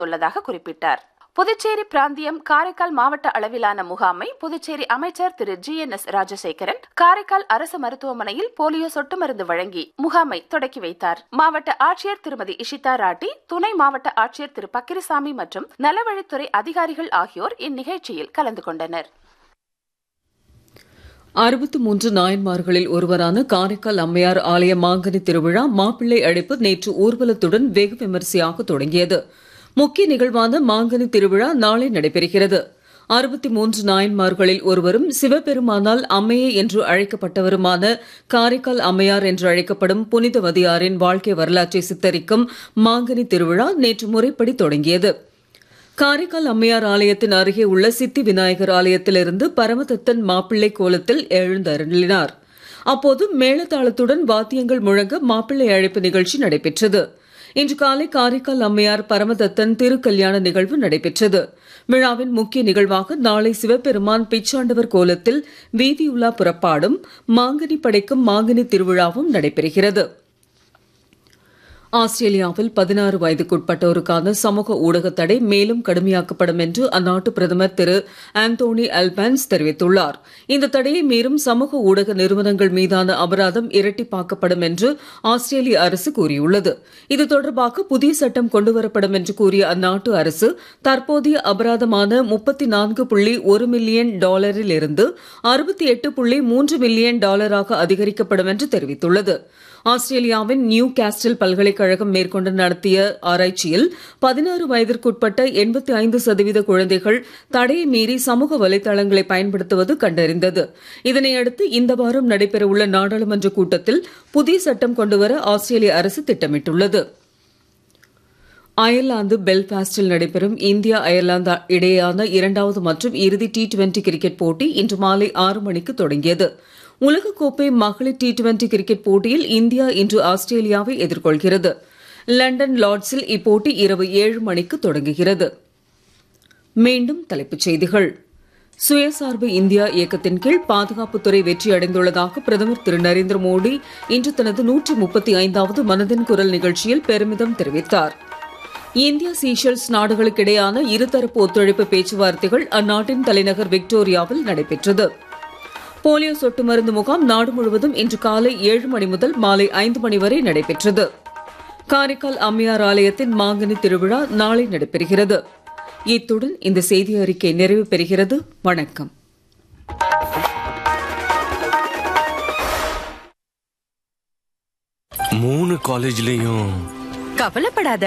உள்ளதாக குறிப்பிட்டார் புதுச்சேரி பிராந்தியம் காரைக்கால் மாவட்ட அளவிலான முகாமை புதுச்சேரி அமைச்சர் Thiru G N S Rajasekaran Karaikal அரசு மருத்துவமனையில் போலியோ சொட்டு மருந்து வழங்கி முகாமை தொடக்கி வைத்தார் மாவட்ட ஆட்சியர் திருமதி இஷிதா ராட்டி துணை மாவட்ட ஆட்சியர் திரு பக்கிரிசாமி மற்றும் நலவழித்துறை அதிகாரிகள் ஆகியோர் இந்நிகழ்ச்சியில் கலந்து கொண்டனர் அறுபத்து மூன்று நாயன்மார்களில் ஒருவரான காரைக்கால் அம்மையார் ஆலய மாங்கனி திருவிழா மாப்பிள்ளை அழைப்பு நேற்று ஊர்வலத்துடன் வெகு விமரிசையாக தொடங்கியது முக்கிய நிகழ்வான மாங்கனி திருவிழா நாளை நடைபெறுகிறது அறுபத்தி மூன்று நாயன்மார்களில் ஒருவரும் சிவபெருமானால் அம்மையே என்று அழைக்கப்பட்டவருமான காரைக்கால் அம்மையார் என்று அழைக்கப்படும் புனிதவதியாரின் வாழ்க்கை வரலாற்றை சித்தரிக்கும் மாங்கனி திருவிழா நேற்று முறைப்படி தொடங்கியது காரைக்கால் அம்மையார் ஆலயத்தின் அருகே உள்ள சித்தி விநாயகர் ஆலயத்திலிருந்து பரமதத்தன் மாப்பிள்ளை கோலத்தில் எழுந்தருளினார் அப்போது மேளதாளத்துடன் வாத்தியங்கள் முழங்க மாப்பிள்ளை அழைப்பு நிகழ்ச்சி நடைபெற்றது இன்று காலை காரைக்கால் அம்மையார் பரமதத்தன் திருக்கல்யாண நிகழ்வு நடைபெற்றது விழாவின் முக்கிய நிகழ்வாக நாளை சிவபெருமான் பிச்சாண்டவர் கோலத்தில் வீதியுலா புறப்பாடும் மாங்கனி படைக்கும் மாங்கனி திருவிழாவும் நடைபெறுகிறது ஆஸ்திரேலியாவில் பதினாறு வயதுக்குட்பட்டோருக்கான சமூக ஊடக தடை மேலும் கடுமையாக்கப்படும் என்று அந்நாட்டு பிரதமர் திரு ஆந்தோனி அல்பான்ஸ் தெரிவித்துள்ளார் இந்த தடையை மீறும் சமூக ஊடக நிறுவனங்கள் மீதான அபராதம் இரட்டிப்பாக்கப்படும் என்று ஆஸ்திரேலிய அரசு கூறியுள்ளது இது தொடர்பாக புதிய சட்டம் கொண்டுவரப்படும் என்று கூறிய அந்நாட்டு அரசு தற்போதைய அபராதமான முப்பத்தி நான்கு புள்ளி ஒரு மில்லியன் டாலரில் இருந்து அறுபத்தி எட்டு புள்ளி மூன்று மில்லியன் டாலராக அதிகரிக்கப்படும் என்று தெரிவித்துள்ளது ஆஸ்திரேலியாவின் நியூ கேஸ்டல் பல்கலைக்கழகம் மேற்கொண்டு நடத்திய ஆராய்ச்சியில் பதினாறு வயதிற்குட்பட்ட எண்பத்தி ஐந்து சதவீத குழந்தைகள் தடையை மீறி சமூக வலைதளங்களை பயன்படுத்துவது கண்டறிந்தது இதனையடுத்து இந்த வாரம் நடைபெறவுள்ள நாடாளுமன்ற கூட்டத்தில் புதிய சட்டம் கொண்டுவர ஆஸ்திரேலிய அரசு திட்டமிட்டுள்ளது அயர்லாந்து பெல்பாஸ்டில் நடைபெறும் இந்தியா அயர்லாந்து இடையேயான இரண்டாவது மற்றும் இறுதி டி டுவெண்டி கிரிக்கெட் போட்டி இன்று மாலை ஆறு மணிக்கு தொடங்கியது உலகக்கோப்பை மகளிர் டி டுவெண்டி கிரிக்கெட் போட்டியில் இந்தியா இன்று ஆஸ்திரேலியாவை எதிர்கொள்கிறது லண்டன் லார்ட்ஸில் இப்போட்டி இரவு ஏழு மணிக்கு தொடங்குகிறது மீண்டும் தலைப்புச் செய்திகள் சுயசார்பு இந்தியா இயக்கத்தின் கீழ் பாதுகாப்புத்துறை வெற்றியடைந்துள்ளதாக பிரதமர் திரு நரேந்திர மோடி இன்று தனது நூற்றி முப்பத்தி ஐந்தாவது மனதின் குரல் நிகழ்ச்சியில் பெருமிதம் தெரிவித்தார் இந்தியா சீஷல்ஸ் நாடுகளுக்கிடையான இருதரப்பு ஒத்துழைப்பு பேச்சுவார்த்தைகள் அந்நாட்டின் தலைநகர் விக்டோரியாவில் நடைபெற்றது போலியோ சொட்டு மருந்து முகாம் நாடு முழுவதும் இன்று காலை ஏழு மணி முதல் மாலை ஐந்து மணி வரை நடைபெற்றது காரைக்கால் அம்மையார் ஆலயத்தின் மாங்கனி திருவிழா நாளை நடைபெறுகிறது இத்துடன் இந்த செய்தி அறிக்கை நிறைவு பெறுகிறது வணக்கம் மூணு காலேஜ்லயும் கவலைப்படாத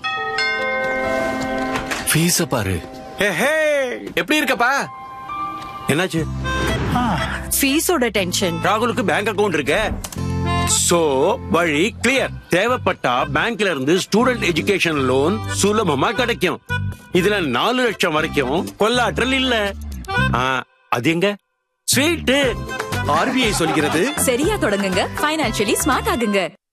ஃபீஸ பாரு ஹே எப்படி இருக்கப்பா என்னாச்சு ஃபீஸோட டென்ஷன் ராகுலுக்கு பேங்க் அக்கவுண்ட் இருக்கு சோ வழி கிளியர் தேவைப்பட்டா பேங்க்ல இருந்து ஸ்டூடெண்ட் எஜுகேஷன் லோன் சுலபமா கிடைக்கும் இதுல நாலு லட்சம் வரைக்கும் கொள்ளாற்றல் இல்ல ஆ, அது எங்க ஸ்வீட்டு ஆர்பிஐ சொல்கிறது சரியா தொடங்குங்க ஃபைனான்சியலி ஸ்மார்ட் ஆகுங்க